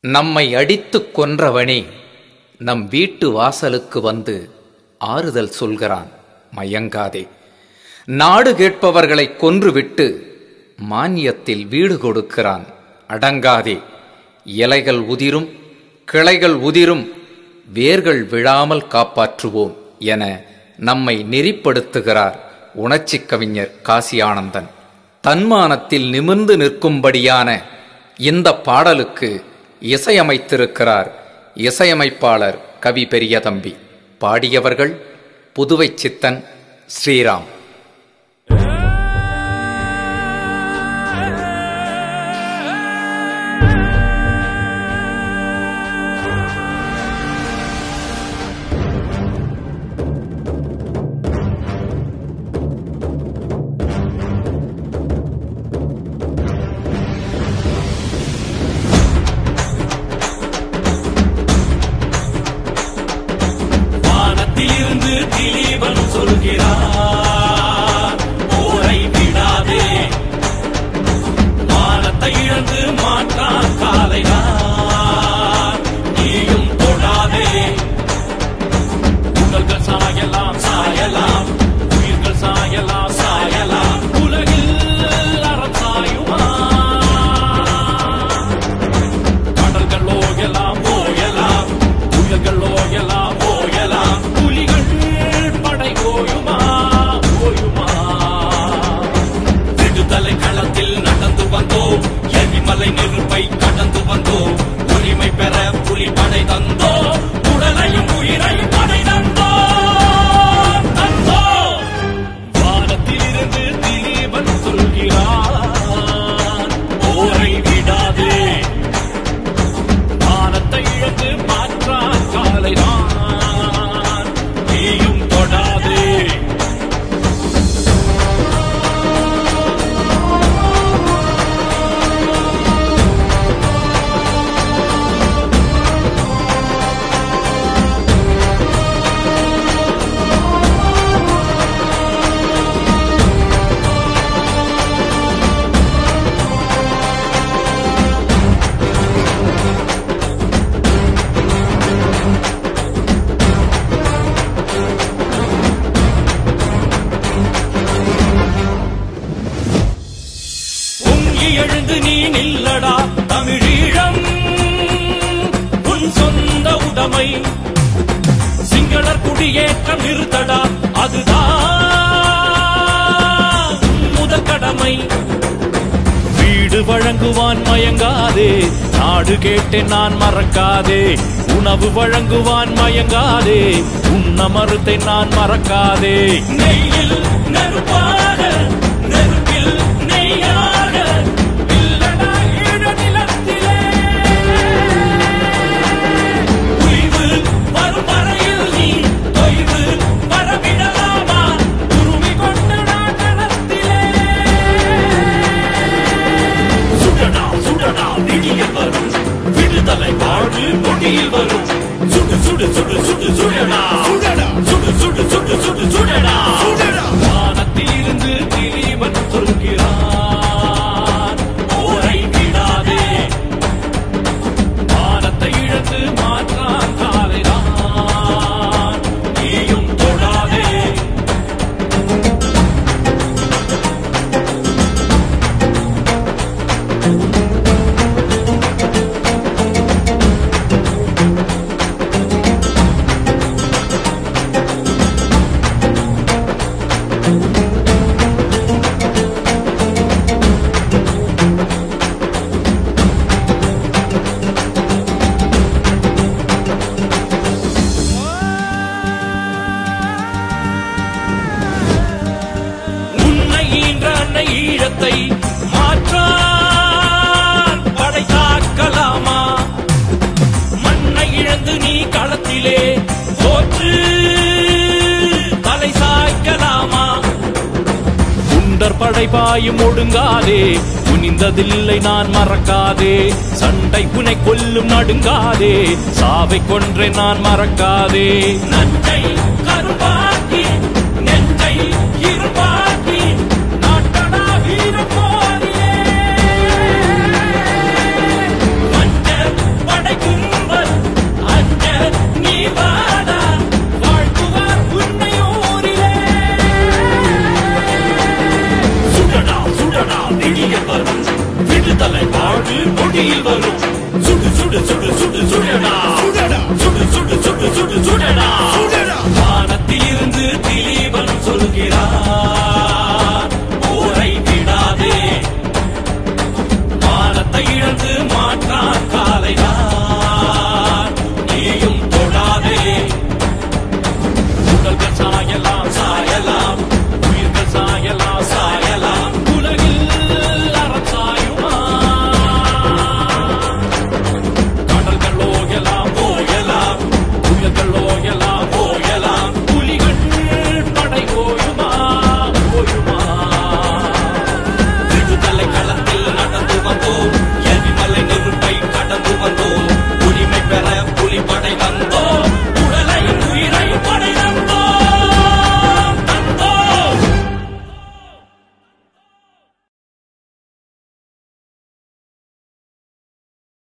நம்மை அடித்துக் கொன்றவனே நம் வீட்டு வாசலுக்கு வந்து ஆறுதல் சொல்கிறான் மயங்காதே நாடு கேட்பவர்களை கொன்றுவிட்டு மானியத்தில் வீடு கொடுக்கிறான் அடங்காதே இலைகள் உதிரும் கிளைகள் உதிரும் வேர்கள் விழாமல் காப்பாற்றுவோம் என நம்மை நெறிப்படுத்துகிறார் உணர்ச்சிக் கவிஞர் காசி ஆனந்தன் தன்மானத்தில் நிமிர்ந்து நிற்கும்படியான இந்த பாடலுக்கு இசையமைத்திருக்கிறார் இசையமைப்பாளர் கவி பெரியதம்பி பாடியவர்கள் புதுவை சித்தன் ஸ்ரீராம் வானத்திலிருந்து திலீபன் சொல்கிறார் போரை விடாதே வானத்தை இழந்து மாற்றான் காலைதான் நீயும் தொடாதே உடல்கள் சாயலாம் சாயலாம் உயிர்கள் சாயலாம் சாயலாம் உலகில் அறம் சாயுமா கடல்கள் ஓயலாம் ஓயலாம் புயல்கள் ஓயலாம் ஓயலாம் புலிகள் படை ஓயுமா ஓயுமா விடுதலை களத்தில் நடந்து வந்தோம் எரிமலை நெருப்பை கடந்து வந்தோம் உரிமை பெற புலி படை தந்தோம் உடலையும் உயிரையும் படை தந்தோம் தந்தோம் வானத்திலிருந்து திலீபன் சொல்கிறான் போரை விடாதே வானத்தை இழந்து மாற்றான் காலைதான் நீயும் தொடாதே பொங்கி எழுந்து நீ நில்லடா தமிழீழம் உன் சொந்த உடைமை சிங்களர் குடியேற்றம் நிறுத்தடா அதுதான் உன் முதல் கடமை வீடு வழங்குவான் மயங்காதே நாடு கேட்டேன் நான் மறக்காதே உணவு வழங்குவான் மயங்காதே உண்ண மறுத்தேன் நான் மறக்காதே நெய்யில் நெருப்பாக நெருப்பில் நெய்யாக இல்லடா ஈழ நிலத்திலே உய்வு வரும் வரையில் நீ தொய்வு வரவிடலாமா உருவி கொண்டு நாட்டத்திலே சுடடா சுடடா விடியல் வரும் விடுதலை வாழ்வு முடியில் வரும் சுடு சுடு சுடு சுடு சுடடா சுடடா சுடு சுடு சுடு சுடு சுடடா சுடடா வானத்தில் இருந்து திலீபன் சொல்கிறான் போரை விடாதே வானத்தை இழந்து மாற்றான் காலைதான் நீயும் தொடாதே உன்னை ஈன்ற அன்னை ஈழத்தை மாற்றான் படை தாக்கலாமா மண்ணை இழந்து நீ களத்திலே தோற்று தலை சாய்க்கலாமா குண்டர் படை பாயும் ஒடுங்காதே குனிந்ததில்லை நான் மறக்காதே சண்டை புனை கொல்லும் நடுங்காதே சாவை கொன்றே நான் மறக்காதே நஞ்சை கருப்பாக்கி நெஞ்சை இருப்பாக்கி நாட்டடா வீர போரிலே மஞ்சள் சுடு சுடு சுடு சுடடா